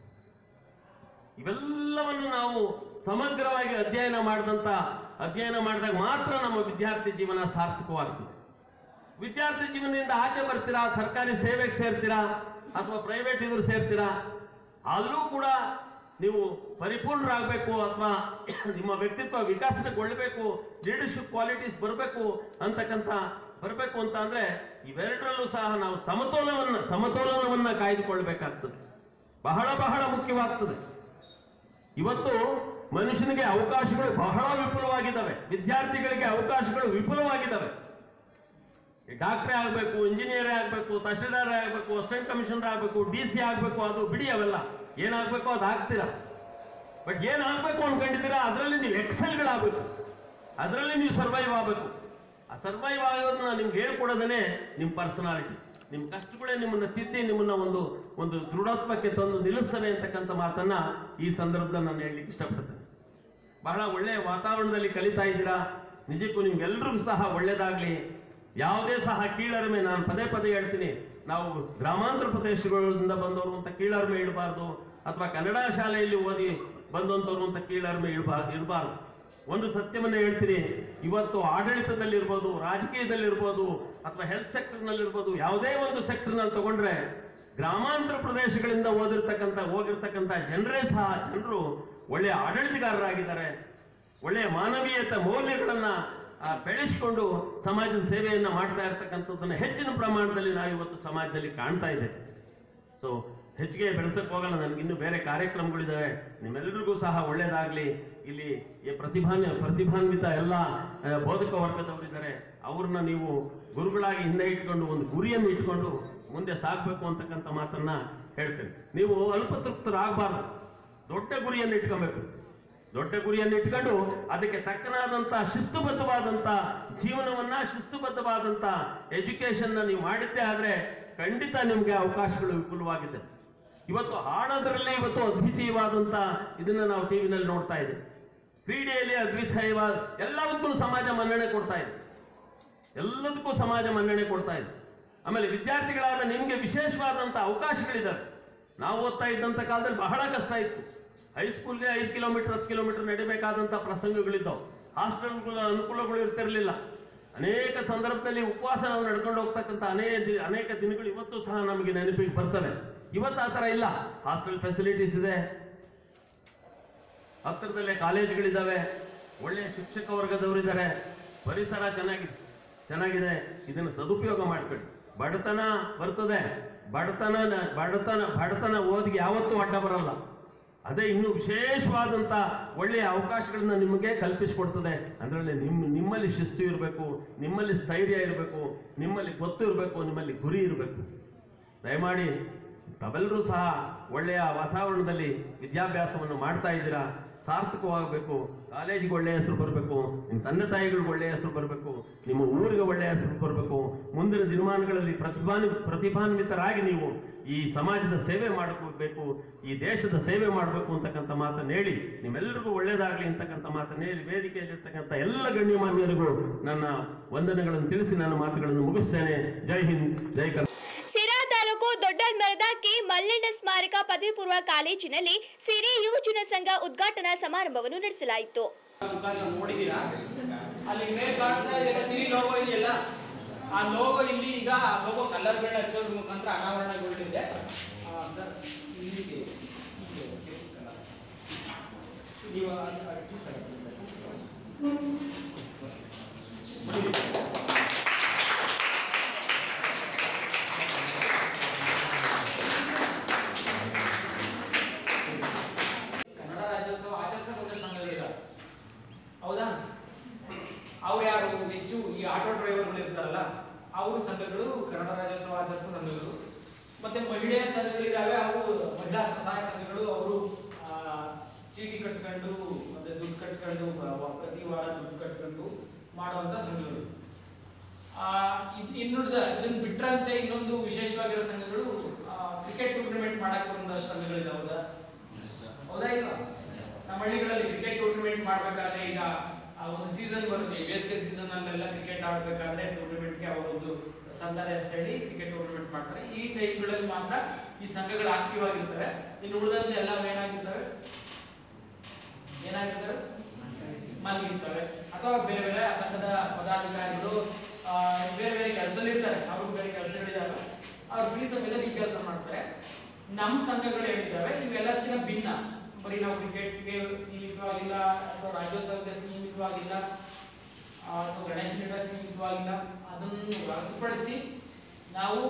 ಇವೆಲ್ಲವನ್ನು ನಾವು ಸಮಗ್ರವಾಗಿ ಅಧ್ಯಯನ ಮಾಡಿದಂತ ಅಧ್ಯಯನ ಮಾಡಿದಾಗ ಮಾತ್ರ ನಮ್ಮ ವಿದ್ಯಾರ್ಥಿ ಜೀವನ ಸಾರ್ಥಕವಾಗ್ತದೆ ವಿದ್ಯಾರ್ಥಿ ಜೀವನದಿಂದ ಆಚೆ ಬರ್ತೀರಾ ಸರ್ಕಾರಿ ಸೇವೆಗೆ ಸೇರ್ತೀರಾ ಅಥವಾ ಪ್ರೈವೇಟ್ ಇದ್ರು ಸೇರ್ತೀರಾ ಅಲ್ಲೂ ಕೂಡ ನೀವು ಪರಿಪೂರ್ಣರಾಗಬೇಕು ಅಥವಾ ನಿಮ್ಮ ವ್ಯಕ್ತಿತ್ವ ವಿಕಾಸಗೊಳ್ಳಬೇಕು ಲೀಡರ್ಶಿಪ್ ಕ್ವಾಲಿಟೀಸ್ ಬರಬೇಕು ಅಂತಕ್ಕಂಥ ಬರಬೇಕು ಅಂತ ಅಂದ್ರೆ ಇವೆರಡರಲ್ಲೂ ಸಹ ನಾವು ಸಮತೋಲನವನ್ನ ಸಮತೋಲನವನ್ನ ಕಾಯ್ದುಕೊಳ್ಬೇಕಾಗ್ತದೆ ಬಹಳ ಬಹಳ ಮುಖ್ಯವಾಗ್ತದೆ ಇವತ್ತು ಮನುಷ್ಯನಿಗೆ ಅವಕಾಶಗಳು ಬಹಳ ವಿಪುಲವಾಗಿದ್ದಾವೆ ವಿದ್ಯಾರ್ಥಿಗಳಿಗೆ ಅವಕಾಶಗಳು ವಿಪುಲವಾಗಿದ್ದಾವೆ ಡಾಕ್ಟ್ರೇ ಆಗಬೇಕು ಇಂಜಿನಿಯರೇ ಆಗಬೇಕು ತಹಶೀಲ್ದಾರೇ ಆಗಬೇಕು ಅಸಿಸ್ಟೆಂಟ್ ಕಮಿಷನರ್ ಆಗಬೇಕು ಡಿ ಸಿ ಆಗಬೇಕು ಅದು ಬಿಡಿ ಅವೆಲ್ಲ ಏನಾಗಬೇಕು ಅದು ಆಗ್ತೀರಾ ಬಟ್ ಏನಾಗಬೇಕು ಅನ್ಕೊಂಡಿದ್ದೀರಾ ಅದರಲ್ಲಿ ನೀವು ಎಕ್ಸೆಲ್ಗಳಾಗಬೇಕು ಅದರಲ್ಲಿ ನೀವು ಸರ್ವೈವ್ ಆಗಬೇಕು ಆ ಸರ್ವೈವ್ ಆಗೋದನ್ನ ನಿಮ್ಗೆ ಹೇಳ್ಕೊಡೋದೇ ನಿಮ್ಮ ಪರ್ಸನಾಲಿಟಿ ನಿಮ್ಮ ಕಷ್ಟಗಳೇ ನಿಮ್ಮನ್ನ ತಿದ್ದಿ ನಿಮ್ಮನ್ನ ಒಂದು ಒಂದು ದೃಢತ್ವಕ್ಕೆ ತಂದು ನಿಲ್ಲಿಸ್ತವೆ ಅಂತಕ್ಕಂಥ ಮಾತನ್ನ ಈ ಸಂದರ್ಭದಲ್ಲಿ ನಾನು ಹೇಳಲಿಕ್ಕೆ ಇಷ್ಟಪಡ್ತೇನೆ ಬಹಳ ಒಳ್ಳೆಯ ವಾತಾವರಣದಲ್ಲಿ ಕಲಿತಾ ಇದ್ದೀರಾ ನಿಜಕ್ಕೂ ನಿಮ್ಗೆಲ್ರಿಗೂ ಸಹ ಒಳ್ಳೇದಾಗ್ಲಿ ಯಾವುದೇ ಸಹ ಕೀಳರಿಮೆ ನಾನು ಪದೇ ಪದೇ ಹೇಳ್ತೀನಿ ನಾವು ಗ್ರಾಮಾಂತರ ಪ್ರದೇಶಗಳಿಂದ ಬಂದವರು ಅಂತ ಕೀಳರಿಮೆ ಇಡಬಾರ್ದು ಅಥವಾ ಕನ್ನಡ ಶಾಲೆಯಲ್ಲಿ ಓದಿ ಬಂದಂಥವ್ರು ಅಂತ ಕೀಳರಿಮೆ ಇಡಬಾರ್ದು ಇರಬಾರ್ದು ಒಂದು ಸತ್ಯವನ್ನ ಹೇಳ್ತೀನಿ ಇವತ್ತು ಆಡಳಿತದಲ್ಲಿರ್ಬೋದು ರಾಜಕೀಯದಲ್ಲಿರ್ಬೋದು ಅಥವಾ ಹೆಲ್ತ್ ಸೆಕ್ಟರ್ನಲ್ಲಿರ್ಬೋದು ಯಾವುದೇ ಒಂದು ಸೆಕ್ಟರ್ನಲ್ಲಿ ತಗೊಂಡ್ರೆ ಗ್ರಾಮಾಂತರ ಪ್ರದೇಶಗಳಿಂದ ಓದಿರ್ತಕ್ಕಂಥ ಹೋಗಿರ್ತಕ್ಕಂಥ ಜನರೇ ಸಹ ಜನರು ಒಳ್ಳೆಯ ಆಡಳಿತಗಾರರಾಗಿದ್ದಾರೆ ಒಳ್ಳೆಯ ಮಾನವೀಯತೆ ಮೌಲ್ಯಗಳನ್ನ ಆ, ಬೆಳೆಸಿಕೊಂಡು ಸಮಾಜದ ಸೇವೆಯನ್ನ ಮಾಡ್ತಾ ಇರ್ತಕ್ಕಂಥದ್ದನ್ನ ಹೆಚ್ಚಿನ ಪ್ರಮಾಣದಲ್ಲಿ ನಾವು ಇವತ್ತು ಸಮಾಜದಲ್ಲಿ ಕಾಣ್ತಾ ಇದ್ದೇವೆ ಸೊ ಹೆಚ್ಚಿಗೆ ಬೆಳೆಸಕ್ ಹೋಗಲ್ಲ ನನಗೆ ಇನ್ನು ಬೇರೆ ಕಾರ್ಯಕ್ರಮಗಳಿದ್ದಾವೆ ನಿಮ್ಮೆಲ್ಲರಿಗೂ ಸಹ ಒಳ್ಳೇದಾಗ್ಲಿ ಇಲ್ಲಿ ಈ ಪ್ರತಿಭಾನ್ಯ ಪ್ರತಿಭಾನ್ವಿತ ಎಲ್ಲ ಆ, ಬೋಧಕ ವರ್ಗದವರಿದ್ದಾರೆ ಅವ್ರನ್ನ ನೀವು ಗುರುಗಳಾಗಿ ಹಿಂದೆ ಇಟ್ಕೊಂಡು ಒಂದು ಗುರಿಯನ್ನು ಇಟ್ಕೊಂಡು ಮುಂದೆ ಸಾಗಬೇಕು ಅಂತಕ್ಕಂಥ ಮಾತನ್ನ ಹೇಳ್ತೇನೆ ನೀವು ಅಲ್ಪತೃಪ್ತರಾಗಬಾರ್ದು ದೊಡ್ಡ ಗುರಿಯನ್ನು ಇಟ್ಕೊಬೇಕು ದೊಡ್ಡ ಗುರಿಯನ್ನು ಇಟ್ಕೊಂಡು ಅದಕ್ಕೆ ತಕ್ಕನಾದಂತ ಶಿಸ್ತುಬದ್ಧವಾದಂತ ಜೀವನವನ್ನ ಶಿಸ್ತುಬದ್ಧವಾದಂತ ಎಜುಕೇಶನ್ ನೀವು ಮಾಡಿದ್ದೇ ಆದ್ರೆ ಖಂಡಿತ ನಿಮ್ಗೆ ಅವಕಾಶಗಳು ವಿಪುಲವಾಗಿದೆ ಇವತ್ತು ಹಾಡೋದ್ರಲ್ಲಿ ಇವತ್ತು ಅದ್ವಿತೀಯವಾದಂತ ಇದನ್ನ ನಾವು ಟಿವಿನಲ್ಲಿ ನೋಡ್ತಾ ಇದ್ದೇವೆ ಕ್ರೀಡೆಯಲ್ಲಿ ಅದ್ವಿತೀಯವಾದ ಎಲ್ಲದಕ್ಕೂ ಸಮಾಜ ಮನ್ನಣೆ ಕೊಡ್ತಾ ಇದೆ ಎಲ್ಲದಕ್ಕೂ ಸಮಾಜ ಮನ್ನಣೆ ಕೊಡ್ತಾ ಇದೆ ಆಮೇಲೆ ವಿದ್ಯಾರ್ಥಿಗಳಾದ ನಿಮ್ಗೆ ವಿಶೇಷವಾದಂತ ಅವಕಾಶಗಳಿದ್ದಾವೆ ನಾವು ಓದ್ತಾ ಇದ್ದಂತ ಕಾಲದಲ್ಲಿ ಬಹಳ ಕಷ್ಟ ಇತ್ತು ಹೈಸ್ಕೂಲ್ಗೆ ಐದು ಕಿಲೋಮೀಟರ್ ಹತ್ತು ಕಿಲೋಮೀಟರ್ ನಡಿಬೇಕಾದಂತ ಪ್ರಸಂಗಗಳಿದ್ದಾವೆ ಹಾಸ್ಟೆಲ್ಗಳ ಅನುಕೂಲಗಳು ಇರ್ತಿರ್ಲಿಲ್ಲ ಅನೇಕ ಸಂದರ್ಭದಲ್ಲಿ ಉಪವಾಸ ನಾವು ನಡ್ಕೊಂಡು ಹೋಗ್ತಕ್ಕಂಥ ಅನೇಕ ದಿ- ಅನೇಕ ದಿನಗಳು ಇವತ್ತು ಸಹ ನಮಗೆ ನೆನಪಿಗೆ ಬರ್ತವೆ ಇವತ್ತು ಆ ಥರ ಇಲ್ಲ ಹಾಸ್ಟೆಲ್ ಫೆಸಿಲಿಟೀಸ್ ಇದೆ ಹತ್ತಿರದಲ್ಲೇ ಕಾಲೇಜುಗಳಿದ್ದಾವೆ ಒಳ್ಳೆಯ ಶಿಕ್ಷಕ ವರ್ಗದವರಿದ್ದಾರೆ ಪರಿಸರ ಚೆನ್ನಾಗಿದೆ ಚೆನ್ನಾಗಿದೆ ಇದನ್ನು ಸದುಪಯೋಗ ಮಾಡ್ಕೊಳ್ಳಿ ಬಡತನ ಬರ್ತದೆ ಬಡತನ ಬಡತನ ಬಡತನ ಓದಿಗೆ ಯಾವತ್ತೂ ಅಡ್ಡ ಬರಲ್ಲ ಅದೇ ಇನ್ನು ವಿಶೇಷವಾದಂಥ ಒಳ್ಳೆಯ ಅವಕಾಶಗಳನ್ನ ನಿಮಗೆ ಕಲ್ಪಿಸಿಕೊಡ್ತದೆ ಅದರಲ್ಲಿ ನಿಮ್ಮ ನಿಮ್ಮಲ್ಲಿ ಶಿಸ್ತು ಇರಬೇಕು ನಿಮ್ಮಲ್ಲಿ ಸ್ಥೈರ್ಯ ಇರಬೇಕು ನಿಮ್ಮಲ್ಲಿ ಗೊತ್ತು ಇರಬೇಕು ನಿಮ್ಮಲ್ಲಿ ಗುರಿ ಇರಬೇಕು ದಯಮಾಡಿ ತಾವೆಲ್ಲರೂ ಸಹ ಒಳ್ಳೆಯ ವಾತಾವರಣದಲ್ಲಿ ವಿದ್ಯಾಭ್ಯಾಸವನ್ನು ಮಾಡ್ತಾ ಇದ್ದೀರಾ ಸಾರ್ಥಕವಾಗಬೇಕು ಕಾಲೇಜಿಗೆ ಒಳ್ಳೆಯ ಹೆಸರು ಬರಬೇಕು ನಿಮ್ಮ ತಂದೆ ತಾಯಿಗಳಿಗೆ ಒಳ್ಳೆಯ ಹೆಸರು ಬರಬೇಕು ನಿಮ್ಮ ಊರಿಗೆ ಒಳ್ಳೆಯ ಹೆಸರು ಬರಬೇಕು ಮುಂದಿನ ದಿನಮಾನಗಳಲ್ಲಿ ಪ್ರತಿಭಾನಿ ಪ್ರತಿಭಾನ್ವಿತರಾಗಿ ನೀವು ಈ ಸಮಾಜದ ಸೇವೆ ಮಾಡಬೇಕು ಈ ದೇಶದ ಸೇವೆ ಮಾಡಬೇಕು ಅಂತಕ್ಕಂಥ ಮಾತನ್ನು ಹೇಳಿ ನಿಮ್ಮೆಲ್ಲರಿಗೂ ಒಳ್ಳೆಯದಾಗಲಿ ಅಂತಕ್ಕಂಥ ಮಾತನ್ನು ಹೇಳಿ ವೇದಿಕೆಯಲ್ಲಿರ್ತಕ್ಕಂಥ ಎಲ್ಲ ಗಣ್ಯಮಾನ್ಯರಿಗೂ ನನ್ನ ವಂದನೆಗಳನ್ನು ತಿಳಿಸಿ ನನ್ನ ಮಾತುಗಳನ್ನು ಮುಗಿಸ್ತೇನೆ ಜೈ ಹಿಂದ್ ಜೈ ಕರ್ನಾಟಕ ಸಿರಾ ತಾಲೂಕು ದೊಡ್ಡಲ್ಮರದ ಕೆ ಮಲ್ಲಣ್ಣ ಸ್ಮಾರಕ ಪದವಿ ಪೂರ್ವ ಕಾಲೇಜಿನಲ್ಲಿ ಸಿರಿ ಯುವಜನ ಸಂಘ ಉದ್ಘಾಟನಾ ಸಮಾರಂಭವನ್ನು ನಡೆಸಲಾಯಿತು ಮುಖಾಂತರ ನೋಡಿದ್ದೀರಾ ಅಲ್ಲಿ ಮೇಲೆ ಕಾಣ್ತಾ ಇದೆಯಲ್ಲ ಸಿರಿ ಲೋಗೋ ಇದೆಯಲ್ಲ ಆ ಲೋಗೋ ಇಲ್ಲಿ ಈಗ ಲೋಗೋ ಕಲರ್ಗಳನ್ನ ಹಚ್ಚೋದ್ರ ಮುಖಾಂತರ ಅನಾವರಣಗೊಳ್ಳಿದೆ ಆ, ಸರ್ ಇಲ್ಲಿಗೆ ಹೀಗೆ colour. ನೀವು ಅದು ಹಚ್ಚಿ ಸರ್ ನೋಡಿ. ಕನ್ನಡ ರಾಜ್ಯೋತ್ಸವ ಆಚರಿಸಬಹುದ ಸಂಘಗಳಿದ್ದಾರೆ ಹೌದಾ ಅವ್ರು ಯಾರು ಹೆಚ್ಚು ಈ ಆಟೋ ಡ್ರೈವರ್ಗಳು ಇರ್ತಾರಲ್ಲ ಅವರು ಸಂಘಗಳು ಕನ್ನಡ ರಾಜ್ಯೋತ್ಸವ ಆಚರಿಸೋ ಸಂಘಗಳು ಮತ್ತೆ ಮಹಿಳೆಯರ ಸಂಘಗಳಿದ್ದಾವೆ ಅವು ಮಹಿಳಾ ಸ್ವಸಹಾಯ ಸಂಘಗಳು ಅವರು ಚೀಟಿ ಕಟ್ಕೊಂಡು ಮತ್ತೆ ದುಡ್ಡು ಕಟ್ಕೊಂಡು ವ- ಪ್ರತಿ ವಾರ ದುಡ್ಡು ಕಟ್ಕೊಂಡು ಮಾಡುವಂತ ಸಂಘಗಳು ಆ, ಇದ್- ಇನ್ನುಳಿದ ಇದನ್ನ ಬಿಟ್ರಂತೆ ಇನ್ನೊಂದು ವಿಶೇಷವಾಗಿರೋ ಸಂಘಗಳು ಕ್ರಿಕೆಟ್ ಟೂರ್ನಮೆಂಟ್ ಮಾಡಕ್ಕೆ ಒಂದಷ್ಟು ಸಂಘಗಳಿದೆ ಹೌದಾ ಹೌದಾ ಇಲ್ವಾ ನಮ್ಮ ಹಳ್ಳಿಗಳಲ್ಲಿ ಕ್ರಿಕೆಟ್ ಟೂರ್ನಮೆಂಟ್ ಮಾಡ್ಬೇಕಾದ್ರೆ ಈಗ ಆ ಒಂದು ಸೀಸನ್ ಬರುತ್ತೆ ಬೇಸಿಗೆ ಸೀಸನ್ ಅಲ್ಲೆಲ್ಲ ಕ್ರಿಕೆಟ್ ಆಡ್ಬೇಕಾದ್ರೆ ಟೂರ್ನಮೆಂಟ್ಗೆ ಅವರೊಂದು ಸಂಘದ ಹೆಸರು ಹೇಳಿ ಕ್ರಿಕೆಟ್ ಟೂರ್ನಮೆಂಟ್ ಮಾಡ್ತಾರೆ ಈ ಟೈಮ್ಗಳಲ್ಲಿ ಮಾತ್ರ ಈ ಸಂಘಗಳು ಆಕ್ಟಿವ್ ಆಗಿರ್ತವೆ ಇನ್ನು ಉಳಿದಂತೆ ಎಲ್ಲ ಏನಾಗಿರ್ತವೆ ಏನಾಗಿರ್ತವೆ ಮಲಗಿರ್ತವೆ ಅಥವಾ ಬೇರೆ ಬೇರೆ ಆ ಸಂಘದ ಪದಾಧಿಕಾರಿಗಳು ಆ, ಬೇರೆ ಬೇರೆ ಕೆಲಸದಲ್ಲಿ ಇರ್ತಾರೆ ಅವ್ರಿಗೆ ಬೇರೆ ಕೆಲಸಗಳಿದಾವೆ ಅವ್ರು ಫ್ರೀ ಸಮಯದಲ್ಲಿ ಈ ಕೆಲಸ ಮಾಡ್ತಾರೆ ನಮ್ಮ ಸಂಘಗಳು ಏನಿದ್ದಾವೆ ಇವೆಲ್ಲಕ್ಕಿಂತ ಭಿನ್ನ ಬರೀ ನಾವು ಕ್ರಿಕೆಟ್ಗೆ ಸೀಮಿತವಾಗಿಲ್ಲ ಅಥವಾ ರಾಜ್ಯೋತ್ಸವಕ್ಕೆ ಸೀಮಿತವಾಗಿಲ್ಲ ಆ, ಅಥವಾ ಗಣೇಶ ನಿಟ್ಟಕ್ಕೆ ಸೀಮಿತವಾಗಿಲ್ಲ ಅದನ್ನು ಹೊರತುಪಡಿಸಿ ನಾವು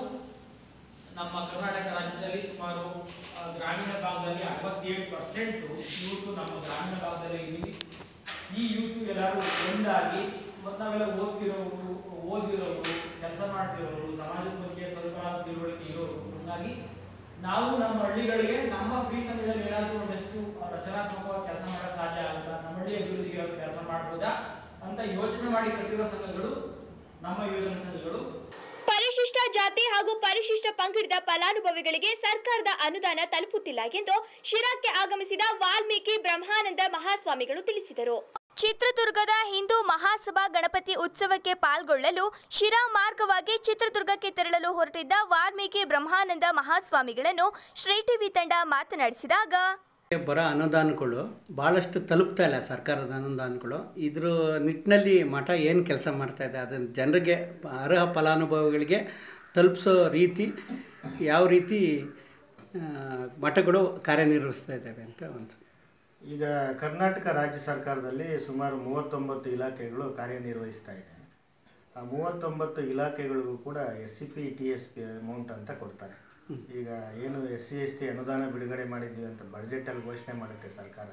ನಮ್ಮ ಕರ್ನಾಟಕ ರಾಜ್ಯದಲ್ಲಿ ಸುಮಾರು ಆ, ಗ್ರಾಮೀಣ ಭಾಗದಲ್ಲಿ ಅರವತ್ತೇಳು ಪರ್ಸೆಂಟು ಯೂತು ನಮ್ಮ ಗ್ರಾಮೀಣ ಭಾಗದಲ್ಲಿ ಇದ್ದೀವಿ ಈ ಯೂತು ಎಲ್ಲರೂ ಒಂದಾಗಿ ಮತ್ತು ನಾವೆಲ್ಲ ಓದ್ತಿರೋರು ಓದಿರೋರು ಕೆಲಸ ಮಾಡ್ತಿರೋರು ಸಮಾಜದ ಬಗ್ಗೆ ಸ್ವಲ್ಪ ತಿಳುವಳಿಕೆ ಇರೋರು ಹಂಗಾಗಿ ನಾವು ನಮ್ಮ ಹಳ್ಳಿಗಳಿಗೆ ನಮ್ಮ ಫ್ರೀ ಸಮಯದಲ್ಲಿ ಏನಾದರೂ ಒಂದಷ್ಟು ಆ, ರಚನಾತ್ಮಕವಾಗಿ ಕೆಲಸ ಮಾಡೋಕ್ಕೆ ಸಾಧ್ಯ ಆಗುತ್ತಾ ನಮ್ಮ ಹಳ್ಳಿ ಅಭಿವೃದ್ಧಿಗೆ ಕೆಲಸ ಮಾಡ್ಬೋದಾ ಅಂತ ಯೋಚನೆ ಮಾಡಿ ಕಟ್ಟಿರೋ ಸಂಘಗಳು ನಮ್ಮ ಯೋಜನಾ ಸಂಘಗಳು ಪರಿಶಿಷ್ಟ ಜಾತಿ ಹಾಗೂ ಪರಿಶಿಷ್ಟ ಪಂಗಡದ ಫಲಾನುಭವಿಗಳಿಗೆ ಸರ್ಕಾರದ ಅನುದಾನ ತಲುಪುತ್ತಿಲ್ಲ ಎಂದು ಶಿರಾಕ್ಕೆ ಆಗಮಿಸಿದ ವಾಲ್ಮೀಕಿ ಬ್ರಹ್ಮಾನಂದ ಮಹಾಸ್ವಾಮಿಗಳು ತಿಳಿಸಿದರು ಚಿತ್ರದುರ್ಗದ ಹಿಂದೂ ಮಹಾಸಭಾ ಗಣಪತಿ ಉತ್ಸವಕ್ಕೆ ಪಾಲ್ಗೊಳ್ಳಲು ಶಿರಾ ಮಾರ್ಗವಾಗಿ ಚಿತ್ರದುರ್ಗಕ್ಕೆ ತೆರಳಲು ಹೊರಟಿದ್ದ ವಾಲ್ಮೀಕಿ ಬ್ರಹ್ಮಾನಂದ ಮಹಾಸ್ವಾಮಿಗಳನ್ನು ಶ್ರೀ ಟಿವಿ ತಂಡ ಮಾತನಾಡಿಸಿದಾಗ ಬರೋ ಅನುದಾನಗಳು ಭಾಳಷ್ಟು ತಲುಪ್ತಾ ಇಲ್ಲ ಸರ್ಕಾರದ ಅನುದಾನಗಳು ಇದ್ರ ನಿಟ್ಟಿನಲ್ಲಿ ಮಠ ಏನು ಕೆಲಸ ಮಾಡ್ತಾ ಇದೆ ಅದನ್ನು ಜನರಿಗೆ ಅರ್ಹ ಫಲಾನುಭವಿಗಳಿಗೆ ತಲುಪಿಸೋ ರೀತಿ ಯಾವ ರೀತಿ ಆ, ಮಠಗಳು ಕಾರ್ಯನಿರ್ವಹಿಸ್ತಾ ಇದ್ದಾವೆ ಅಂತ ಒಂದು ಈಗ ಕರ್ನಾಟಕ ರಾಜ್ಯ ಸರ್ಕಾರದಲ್ಲಿ ಸುಮಾರು ಮೂವತ್ತೊಂಬತ್ತು ಇಲಾಖೆಗಳು ಕಾರ್ಯನಿರ್ವಹಿಸ್ತಾ ಇದೆ ಆ ಮೂವತ್ತೊಂಬತ್ತು ಇಲಾಖೆಗಳಿಗೂ ಕೂಡ S C P T S P amount ಅಂತ ಕೊಡ್ತಾರೆ ಈಗ ಏನು ಎಸ್ ಸಿ ಎಸ್ ಟಿ ಅನುದಾನ ಬಿಡುಗಡೆ ಮಾಡಿದ್ವಿ ಅಂತ ಬಡ್ಜೆಟಲ್ಲಿ ಘೋಷಣೆ ಮಾಡುತ್ತೆ ಸರ್ಕಾರ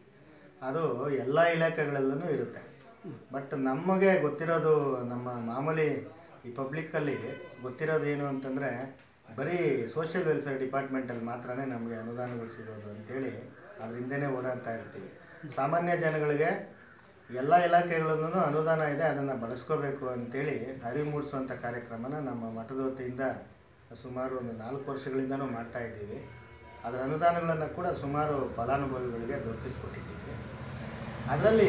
ಅದು ಎಲ್ಲ ಇಲಾಖೆಗಳಲ್ಲೂ ಇರುತ್ತೆ ಬಟ್ ನಮಗೆ ಗೊತ್ತಿರೋದು ನಮ್ಮ ಮಾಮೂಲಿ ಈ ಪಬ್ಲಿಕ್ಕಲ್ಲಿ ಗೊತ್ತಿರೋದು ಏನು ಅಂತಂದರೆ ಬರೀ ಸೋಷಿಯಲ್ ವೆಲ್ಫೇರ್ ಡಿಪಾರ್ಟ್ಮೆಂಟಲ್ಲಿ ಮಾತ್ರನೇ ನಮಗೆ ಅನುದಾನಗಳು ಸಿಗೋದು ಅಂತೇಳಿ ಅದ್ರ ಹಿಂದೆನೇ ಓಡಾಡ್ತಾ ಇರ್ತೀವಿ ಸಾಮಾನ್ಯ ಜನಗಳಿಗೆ ಎಲ್ಲ ಇಲಾಖೆಗಳಲ್ಲೂ ಅನುದಾನ ಇದೆ ಅದನ್ನು ಬಳಸ್ಕೋಬೇಕು ಅಂತೇಳಿ ಅರಿವು ಮೂಡಿಸುವಂಥ ಕಾರ್ಯಕ್ರಮನ ನಮ್ಮ ಮಠದ ವತಿಯಿಂದ ಸುಮಾರು ಒಂದು ನಾಲ್ಕು ವರ್ಷಗಳಿಂದನೂ ಮಾಡ್ತಾ ಇದ್ದೀವಿ ಅದರ ಅನುದಾನಗಳನ್ನು ಕೂಡ ಸುಮಾರು ಫಲಾನುಭವಿಗಳಿಗೆ ದೊರಕಿಸ್ಕೊಟ್ಟಿದ್ದೀವಿ ಅದರಲ್ಲಿ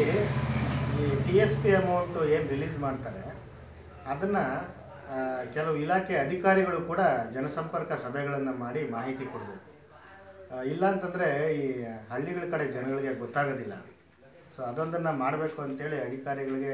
ಈ ಟಿ ಎಸ್ ಪಿ ಅಮೌಂಟು ಏನು ರಿಲೀಸ್ ಮಾಡ್ತಾರೆ ಅದನ್ನು ಕೆಲವು ಇಲಾಖೆ ಅಧಿಕಾರಿಗಳು ಕೂಡ ಜನಸಂಪರ್ಕ ಸಭೆಗಳನ್ನು ಮಾಡಿ ಮಾಹಿತಿ ಕೊಡಬೇಕು ಇಲ್ಲ ಅಂತಂದರೆ ಈ ಹಳ್ಳಿಗಳ ಕಡೆ ಜನಗಳಿಗೆ ಗೊತ್ತಾಗೋದಿಲ್ಲ ಸೊ ಅದೊಂದನ್ನು ಮಾಡಬೇಕು ಅಂತೇಳಿ ಅಧಿಕಾರಿಗಳಿಗೆ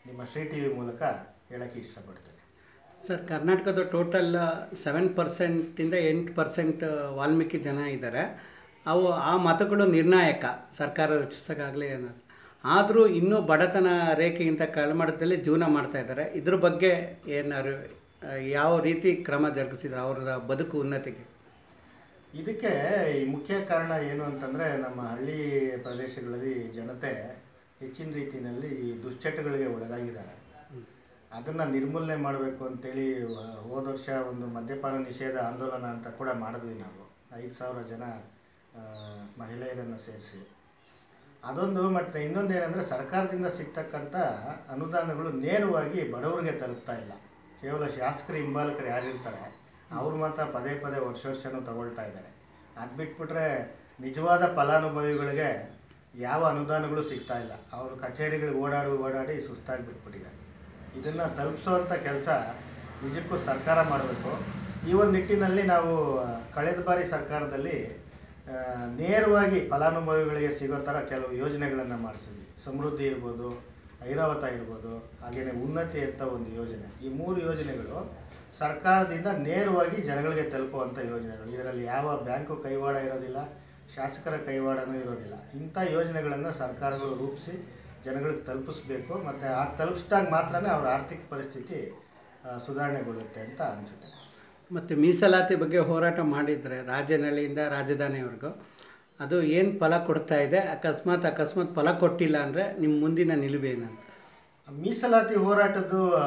ನಿಮ್ಮ ಶ್ರೀ ಟಿ ವಿ ಮೂಲಕ ಹೇಳೋಕ್ಕೆ ಇಷ್ಟಪಡ್ತೇನೆ ಸರ್ ಕರ್ನಾಟಕದ ಟೋಟಲ್ ಸೆವೆನ್ ಪರ್ಸೆಂಟಿಂದ ಎಂಟು ಪರ್ಸೆಂಟ್ ವಾಲ್ಮೀಕಿ ಜನ ಇದ್ದಾರೆ ಅವು ಆ ಮತಗಳು ನಿರ್ಣಾಯಕ ಸರ್ಕಾರ ರಚಿಸೋಕ್ಕಾಗಲಿ ಏನಾದ್ರು ಆದರೂ ಇನ್ನೂ ಬಡತನ ರೇಖೆಗಿಂತ ಕೆಳಮಟ್ಟದಲ್ಲಿ ಜೀವನ ಮಾಡ್ತಾ ಇದ್ದಾರೆ ಇದ್ರ ಬಗ್ಗೆ ಏನಾದ್ರು ಆ, ಯಾವ ರೀತಿ ಕ್ರಮ ಜರುಗಿಸಿದ್ರು ಅವರ ಬದುಕು ಉನ್ನತಿಗೆ ಇದಕ್ಕೆ ಈ ಮುಖ್ಯ ಕಾರಣ ಏನು ಅಂತಂದರೆ ನಮ್ಮ ಹಳ್ಳಿ ಪ್ರದೇಶಗಳಲ್ಲಿ ಜನತೆ ಹೆಚ್ಚಿನ ರೀತಿಯಲ್ಲಿ ಈ ದುಶ್ಚಟಗಳಿಗೆ ಒಳಗಾಗಿದ್ದಾರೆ ಅದನ್ನು ನಿರ್ಮೂಲನೆ ಮಾಡಬೇಕು ಅಂತೇಳಿ ವ- ಹೋದ ವರ್ಷ ಒಂದು ಮದ್ಯಪಾನ ನಿಷೇಧ ಆಂದೋಲನ ಅಂತ ಕೂಡ ಮಾಡಿದ್ವಿ ನಾವು ಐದು ಸಾವಿರ ಜನ ಆ, ಮಹಿಳೆಯರನ್ನು ಸೇರಿಸಿ ಅದೊಂದು ಮತ್ತು ಇನ್ನೊಂದು ಏನಂದರೆ ಸರ್ಕಾರದಿಂದ ಸಿಗ್ತಕ್ಕಂಥ ಅನುದಾನಗಳು ನೇರವಾಗಿ ಬಡವರಿಗೆ ತಲುಪ್ತಾ ಇಲ್ಲ ಕೇವಲ ಶಾಸಕರು ಹಿಂಬಾಲಕರು ಯಾರಿರ್ತಾರೆ ಅವ್ರು ಮಾತ್ರ ಪದೇ ಪದೇ ವರ್ಷ ವರ್ಷನೂ ತಗೊಳ್ತಾ ಇದ್ದಾರೆ ಅದು ಬಿಟ್ಬಿಟ್ರೆ ನಿಜವಾದ ಫಲಾನುಭವಿಗಳಿಗೆ ಯಾವ ಅನುದಾನಗಳು ಸಿಗ್ತಾ ಇಲ್ಲ ಅವರು ಕಚೇರಿಗಳಿಗೆ ಓಡಾಡಿ ಓಡಾಡಿ ಸುಸ್ತಾಗಿ ಬಿಟ್ಬಿಟ್ಟಿದ್ದಾರೆ ಇದನ್ನು ತಲುಪಿಸೋವಂಥ ಕೆಲಸ ನಿಜಕ್ಕೂ ಸರ್ಕಾರ ಮಾಡಬೇಕು ಈ ಒಂದು ನಿಟ್ಟಿನಲ್ಲಿ ನಾವು ಕಳೆದ ಬಾರಿ ಸರ್ಕಾರದಲ್ಲಿ ಆ, ನೇರವಾಗಿ ಫಲಾನುಭವಿಗಳಿಗೆ ಸಿಗೋ ಥರ ಕೆಲವು ಯೋಜನೆಗಳನ್ನು ಮಾಡಿಸಿದ್ವಿ ಸಮೃದ್ಧಿ ಇರ್ಬೋದು ಐರಾವತ ಇರ್ಬೋದು ಹಾಗೆಯೇ ಉನ್ನತಿ ಅಂತ ಒಂದು ಯೋಜನೆ ಈ ಮೂರು ಯೋಜನೆಗಳು ಸರ್ಕಾರದಿಂದ ನೇರವಾಗಿ ಜನಗಳಿಗೆ ತಲುಪುವಂಥ ಯೋಜನೆಗಳು ಇದರಲ್ಲಿ ಯಾವ ಬ್ಯಾಂಕು ಕೈವಾಡ ಇರೋದಿಲ್ಲ ಶಾಸಕರ ಕೈವಾಡನೂ ಇರೋದಿಲ್ಲ ಇಂಥ ಯೋಜನೆಗಳನ್ನು ಸರ್ಕಾರಗಳು ರೂಪಿಸಿ ಜನಗಳಿಗೆ ತಲುಪಿಸ್ಬೇಕು ಮತ್ತು ಆ ತಲುಪಿಸಿದಾಗ ಮಾತ್ರನೇ ಅವರ ಆರ್ಥಿಕ ಪರಿಸ್ಥಿತಿ ಆ, ಸುಧಾರಣೆಗೊಳ್ಳುತ್ತೆ ಅಂತ ಅನಿಸುತ್ತೆ ಮತ್ತು ಮೀಸಲಾತಿ ಬಗ್ಗೆ ಹೋರಾಟ ಮಾಡಿದರೆ ರಾಜನಹಳ್ಳಿಯಿಂದ ರಾಜಧಾನಿವರೆಗೂ ಅದು ಏನು ಫಲ ಕೊಡ್ತಾ ಇದೆ ಅಕಸ್ಮಾತ್ ಅಕಸ್ಮಾತ್ ಫಲ ಕೊಟ್ಟಿಲ್ಲ ಅಂದರೆ ನಿಮ್ಮ ಮುಂದಿನ ನಿಲುವೇನಂತ ಮೀಸಲಾತಿ ಹೋರಾಟದ್ದು ಆ,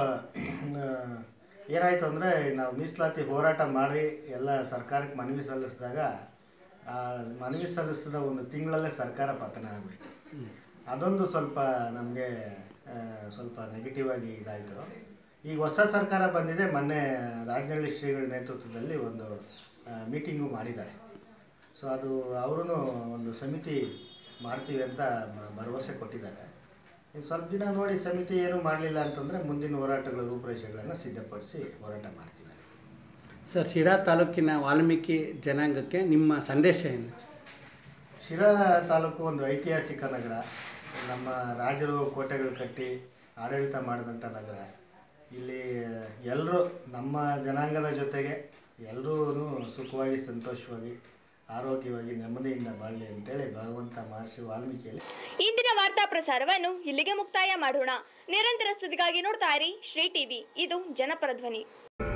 ಏನಾಯಿತು ಅಂದರೆ ನಾವು ಮೀಸಲಾತಿ ಹೋರಾಟ ಮಾಡಿ ಎಲ್ಲ ಸರ್ಕಾರಕ್ಕೆ ಮನವಿ ಸಲ್ಲಿಸಿದಾಗ ಆ ಮನವಿ ಸಲ್ಲಿಸಿದ ಒಂದು ತಿಂಗಳಲ್ಲೇ ಸರ್ಕಾರ ಪತನ ಆಗೋಯ್ತು ಅದೊಂದು ಸ್ವಲ್ಪ ನಮಗೆ ಸ್ವಲ್ಪ ನೆಗೆಟಿವ್ ಆಗಿ ಇದಾಯಿತು ಈಗ ಹೊಸ ಸರ್ಕಾರ ಬಂದಿದೆ ಮೊನ್ನೆ ರಾಜನಹಳ್ಳಿ ಶ್ರೀಗಳ ನೇತೃತ್ವದಲ್ಲಿ ಒಂದು ಮೀಟಿಂಗು ಮಾಡಿದ್ದಾರೆ ಸೊ ಅದು ಅವರು ಒಂದು ಸಮಿತಿ ಮಾಡ್ತೀವಿ ಅಂತ ಮ- ಭರವಸೆ ಕೊಟ್ಟಿದ್ದಾರೆ ಇನ್ನು ಸ್ವಲ್ಪ ದಿನ ನೋಡಿ ಸಮಿತಿ ಏನೂ ಮಾಡಲಿಲ್ಲ ಅಂತಂದರೆ ಮುಂದಿನ ಹೋರಾಟಗಳ ರೂಪುರೇಷೆಗಳನ್ನು ಸಿದ್ಧಪಡಿಸಿ ಹೋರಾಟ ಮಾಡ್ತೀವಿ ಸರ್ ಶಿರಾ ತಾಲೂಕಿನ ವಾಲ್ಮೀಕಿ ಜನಾಂಗಕ್ಕೆ ನಿಮ್ಮ ಸಂದೇಶ ಏನು ಶಿರಾ ತಾಲೂಕು ಒಂದು ಐತಿಹಾಸಿಕ ನಗರ ನಮ್ಮ ರಾಜರು ಕೋಟೆಗಳು ಕಟ್ಟಿ ಆಡಳಿತ ಮಾಡಿದಂಥ ನಗರ ಇಲ್ಲಿ ಎಲ್ಲರೂ ನಮ್ಮ ಜನಾಂಗದ ಜೊತೆಗೆ ಎಲ್ಲರೂ ಸುಖವಾಗಿ ಸಂತೋಷವಾಗಿ ಆರೋಗ್ಯವಾಗಿ ನೆಮ್ಮದಿಯಿಂದ ಬಾಳಲಿ ಅಂತೇಳಿ ಭಗವಂತ ಮಹರ್ಷಿ ವಾಲ್ಮೀಕಿಯಲ್ಲಿ ಇಂದಿನ ವಾರ್ತಾ ಪ್ರಸಾರವನ್ನು ಇಲ್ಲಿಗೆ ಮುಕ್ತಾಯ ಮಾಡೋಣ ನಿರಂತರ ಸುದ್ದಿಗಾಗಿ ನೋಡ್ತಾ ಇರಿ ಶ್ರೀ ಟಿವಿ ಇದು ಜನಪರ ಧ್ವನಿ